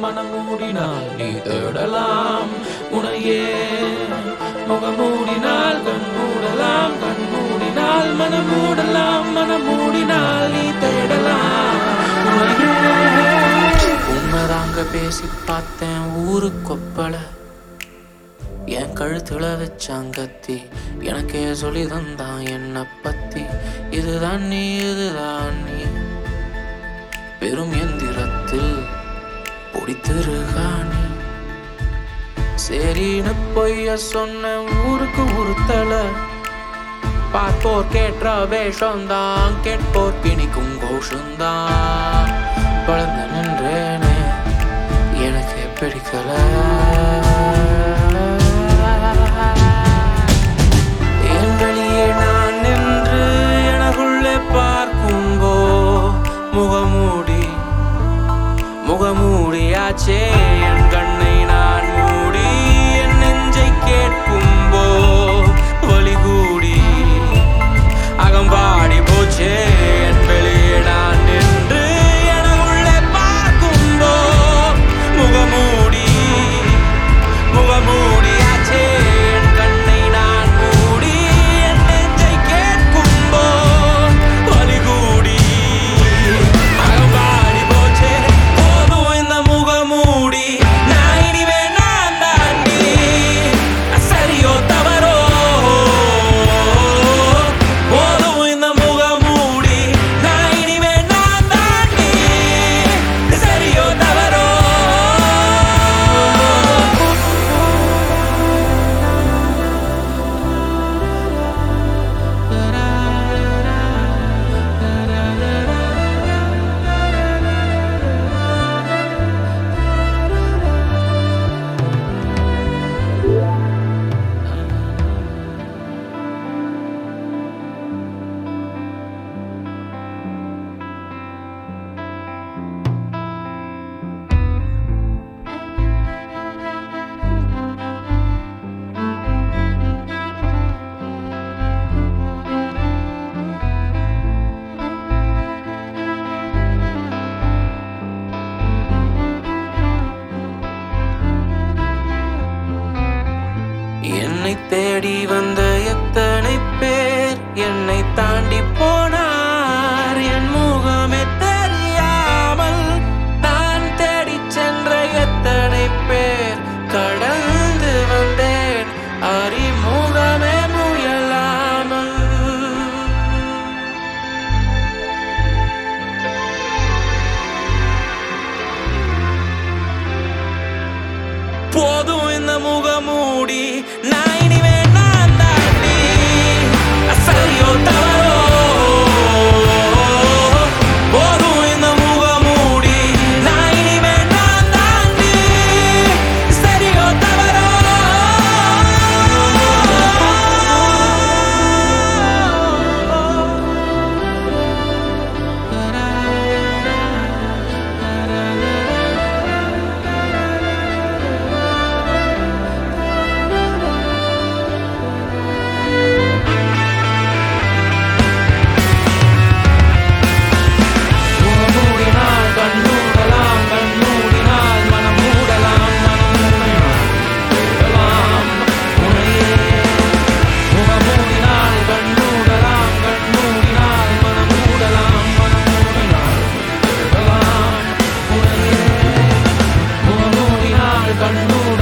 மனம் மூடினால் நீ தேடலாம் உனையே முகம் மூடினால் கண் மூடலாம் கண் மூடினால் மனம் மூடலாம் மனம் மூடினால் நீ தேடலாம் உனையே உண்மைதாங்க பேசி பார்த்தேன் ஊரு கொப்பள என் கழுத்துல வச்சாங்கத்தி எனக்கே சொல்லி தந்தான் என்ன பத்தி இதுதான் நீ இதுதான் நீ பெரும் எந்திரத்தில் பொடித்திருகாணி சரின்னு பொய்ய சொன்ன ஊருக்கு உறுத்தல பார்ப்போர் கேட்ட வேஷம்தான் கேட்போர் கிணிக்கும் கோஷந்தான் வளர்ந்து நின்றேனே எனக்கு பிடிக்கல என் வெளியே நான் நின்று எனக்குள்ளே பார்க்கும்போ முகமூடி முகமூடியாச்சே என் கண்ணை நான் மூடி என் நெஞ்சை கேட்கும்போ வலி கூடி அகம்பாடி போச்சே என் வெளியே நான் நின்று எனக்குள்ளே பார்க்கும்போ முகமூடி முகமூடியாச்சே என் கண்ணை நான் மூடி என் நெஞ்சை கேட்கும்போ வலி கூடி அகம்பாடி போச்சே போதும் இந்த முகமூடி நான் இனிமே நான் தாண்டி சரியோ தவறோ போதும் இந்த முகமூடி நான் இனிமே நான் தாண்டி சரியோ தவறோ என்னை தேடி வந்த எத்தனை பேர் என்னை தாண்டி போனார் என் முகமே தெரியாமல் நான் தேடிச் சென்ற எத்தனை பேர் கடந்து வந்தேன் அறிமுகமே முயலாமல் போதும் இந்த முகமூடி நான் இனிமே நான் தாண்டி சரியோ தவறோ போதும் இந்த முகமூடி நான் இனிமே நான் தாண்டி சரியோ தவறோ மூடினால் கண் மூடலாம் கண் மூடினால் மனம் மூடலாம் மனம் மூடினால் தேடலாம் உனையே முகமூடினால் கண் மூடலாம் கண் மூடினால் மனம் மூடலாம் மனம் மூடினால் தேடலாம் உனையே முகமூடினால் கண் மூடலாம்